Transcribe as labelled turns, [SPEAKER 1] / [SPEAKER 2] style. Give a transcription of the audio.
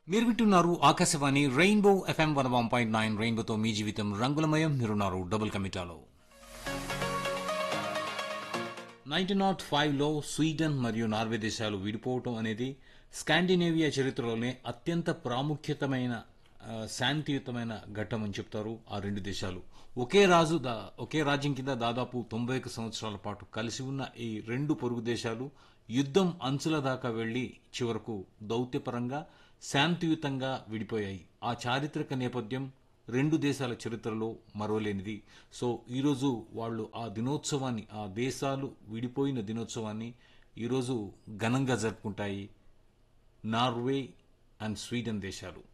[SPEAKER 1] మీరు వింటున్నారు Akashvani rainbow FM one one point nine రెయిన్బోతో మీ జీవితం రంగులమయం మీరున్నారు డబుల్ కమిటాలో నైన్టీన్ నాట్ ఫైవ్లో స్వీడన్ మరియు నార్వే దేశాలు విడిపోవటం అనేది స్కాండినేవియా చరిత్రలోనే అత్యంత ప్రాముఖ్యతమైన ఆ, శాంతియుతమైన ఘట్టం అని చెప్తారు ఆ రెండు దేశాలు ఒకే రాజు దా- ఒకే రాజ్యం కింద దాదాపు తొంభై ఒక్క సంవత్సరాల పాటు కలిసి ఉన్న ఈ రెండు పొరుగు దేశాలు యుద్ధం అంచుల దాకా వెళ్లి చివరకు దౌత్యపరంగా శాంతియుతంగా విడిపోయాయి ఆ చారిత్రక నేపథ్యం రెండు దేశాల చరిత్రలో మరవలేనిది సో ఈరోజు వాళ్ళు ఆ దినోత్సవాన్ని ఆ దేశాలు విడిపోయిన దినోత్సవాన్ని ఈరోజు ఘనంగా జరుపుకుంటాయి నార్వే అండ్ స్వీడన్ దేశాలు